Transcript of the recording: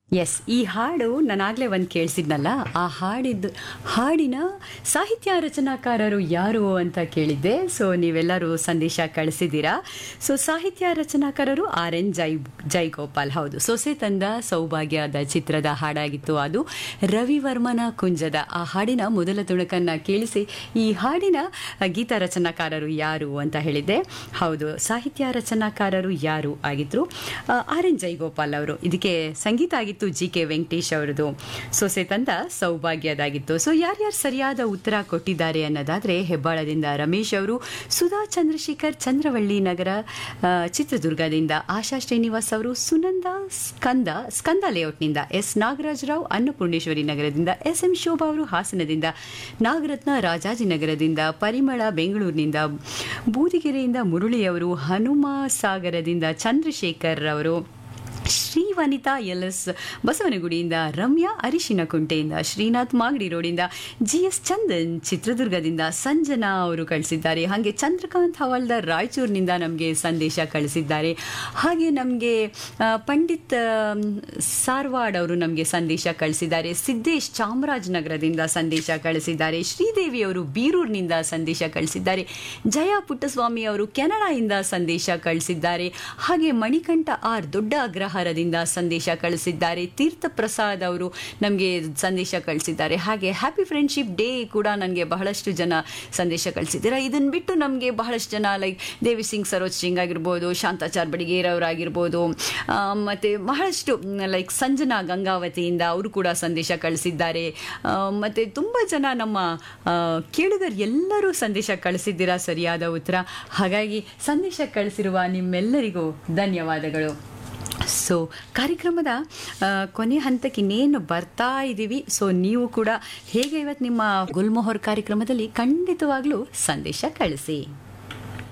S ಈ ಹಾಡು ನಾನಾಗಲೇ ಒಂದು ಕೇಳಿಸಿದ್ನಲ್ಲ ಆ ಹಾಡಿದ್ದು ಹಾಡಿನ ಸಾಹಿತ್ಯ ರಚನಾಕಾರರು ಯಾರು ಅಂತ ಕೇಳಿದ್ದೆ ಸೊ ನೀವೆಲ್ಲರೂ ಸಂದೇಶ ಕಳಿಸಿದ್ದೀರಾ ಸೊ ಸಾಹಿತ್ಯ ರಚನಾಕಾರರು ಆರ್ ಎನ್ ಜೈ ಜೈಗೋಪಾಲ್ ಹೌದು ಸೊಸೆ ತಂದ ಸೌಭಾಗ್ಯದ ಚಿತ್ರದ ಹಾಡಾಗಿತ್ತು ಅದು ರವಿವರ್ಮನ ಕುಂಜದ ಆ ಹಾಡಿನ ಮೊದಲ ತುಣುಕನ್ನು ಕೇಳಿಸಿ ಈ ಹಾಡಿನ ಗೀತ ರಚನಾಕಾರರು ಯಾರು ಅಂತ ಹೇಳಿದ್ದೆ ಹೌದು ಸಾಹಿತ್ಯ ರಚನಾಕಾರರು ಯಾರು ಆಗಿದ್ರು ಆರ್ ಎನ್ ಜೈಗೋಪಾಲ್ ಅವರು ಇದಕ್ಕೆ ಸಂಗೀತ ಆಗಿತ್ತು ಜಿ ಕೆ ವೆಂಕಟೇಶ್ ಅವರದು ಸೊಸೆ ತಂದ ಸೌಭಾಗ್ಯದಾಗಿತ್ತು ಸೊ ಯಾರ್ಯಾರು ಸರಿಯಾದ ಉತ್ತರ ಕೊಟ್ಟಿದ್ದಾರೆ ಅನ್ನೋದಾದ್ರೆ ಹೆಬ್ಬಾಳದಿಂದ ರಮೇಶ್ ಅವರು ಸುಧಾ ಚಂದ್ರಶೇಖರ್ ಚಂದ್ರವಳ್ಳಿ ನಗರ ಆ, ಚಿತ್ರದುರ್ಗದಿಂದ ಆಶಾ ಶ್ರೀನಿವಾಸ್ ಅವರು ಸುನಂದ ಸ್ಕಂದ ಸ್ಕಂದ ಲೇಔಟ್ನಿಂದ ಎಸ್ ನಾಗರಾಜರಾವ್ ಅನ್ನಪೂರ್ಣೇಶ್ವರಿ ನಗರದಿಂದ ಎಸ್ ಎಂ ಶೋಭಾ ಅವರು ಹಾಸನದಿಂದ ನಾಗರತ್ನ ರಾಜಾಜಿನಗರದಿಂದ ಪರಿಮಳ ಬೆಂಗಳೂರಿನಿಂದ ಬೂದಿಗೆರೆಯಿಂದ ಮುರಳಿ ಅವರು ಹನುಮ ಸಾಗರದಿಂದ ಚಂದ್ರಶೇಖರ್ ಅವರು ಶ್ರೀ ವನಿತಾ ಎಲ್ ಎಸ್ ಬಸವನಗುಡಿಯಿಂದ ರಮ್ಯಾ ಅರಿಶಿನ ಕುಂಟೆಯಿಂದ ಶ್ರೀನಾಥ್ ಮಾಗಡಿ ರೋಡಿಂದ ಜಿ ಎಸ್ ಚಂದನ್ ಚಿತ್ರದುರ್ಗದಿಂದ ಸಂಜನಾ ಅವರು ಕಳಿಸಿದ್ದಾರೆ ಹಾಗೆ ಚಂದ್ರಕಾಂತ್ ಹವಾಲ್ದಾರ್ ರಾಯಚೂರಿನಿಂದ ನಮಗೆ ಸಂದೇಶ ಕಳಿಸಿದ್ದಾರೆ ಹಾಗೆ ನಮಗೆ ಪಂಡಿತ್ ಆ, ಸಾರ್ವಾಡ್ ಅವರು ನಮಗೆ ಸಂದೇಶ ಕಳಿಸಿದ್ದಾರೆ ಸಿದ್ದೇಶ್ ಚಾಮರಾಜನಗರದಿಂದ ಸಂದೇಶ ಕಳಿಸಿದ್ದಾರೆ ಶ್ರೀದೇವಿ ಅವರು ಬೀರೂರಿನಿಂದ ಸಂದೇಶ ಕಳಿಸಿದ್ದಾರೆ ಜಯ ಪುಟ್ಟಸ್ವಾಮಿ ಅವರು ಕೆನಡಾಯಿಂದ ಸಂದೇಶ ಕಳಿಸಿದ್ದಾರೆ ಹಾಗೆ ಮಣಿಕಂಠ ಆರ್ ದೊಡ್ಡ ಅಗ್ರಹಾರದಿಂದ ಸಂದೇಶ ಕಳಿಸಿದ್ದಾರೆ ತೀರ್ಥ ಪ್ರಸಾದ್ ಅವರು ನಮಗೆ ಸಂದೇಶ ಕಳಿಸಿದ್ದಾರೆ ಹಾಗೆ ಹ್ಯಾಪಿ ಫ್ರೆಂಡ್ಶಿಪ್ ಡೇ ಕೂಡ ನನಗೆ ಬಹಳಷ್ಟು ಜನ ಸಂದೇಶ ಕಳಿಸಿದ್ದೀರಾ ಇದನ್ನು ಬಿಟ್ಟು ನಮಗೆ ಬಹಳಷ್ಟು ಜನ ಲೈಕ್ ದೇವಿ ಸಿಂಗ್ ಸರೋಜ್ ಸಿಂಗ್ ಆಗಿರ್ಬೋದು ಶಾಂತಾಚಾರ್ ಬಡಿಗೇರ್ ಅವರಾಗಿರ್ಬೋದು ಆ, ಮತ್ತೆ ಬಹಳಷ್ಟು ಲೈಕ್ ಸಂಜನಾ ಗಂಗಾವತಿಯಿಂದ ಅವರು ಕೂಡ ಸಂದೇಶ ಕಳಿಸಿದ್ದಾರೆ ಆ, ಮತ್ತೆ ತುಂಬ ಜನ ನಮ್ಮ ಆ, ಕೇಳುಗರು ಎಲ್ಲರೂ ಸಂದೇಶ ಕಳಿಸಿದ್ದೀರಾ ಸರಿಯಾದ ಉತ್ತರ ಹಾಗಾಗಿ ಸಂದೇಶ ಕಳಿಸಿರುವ ನಿಮ್ಮೆಲ್ಲರಿಗೂ ಧನ್ಯವಾದಗಳು ಸೊ ಕಾರ್ಯಕ್ರಮದ ಆ, ಕೊನೆ ಹಂತಕ್ಕೆ ಇನ್ನೇನು ಬರ್ತಾ ಇದ್ದೀವಿ ಸೊ ನೀವು ಕೂಡ ಹೇಗೆ ಇವತ್ತು ನಿಮ್ಮ ಗುಲ್ಮೊಹರ್ ಕಾರ್ಯಕ್ರಮದಲ್ಲಿ ಖಂಡಿತವಾಗ್ಲೂ ಸಂದೇಶ ಕಳಿಸಿ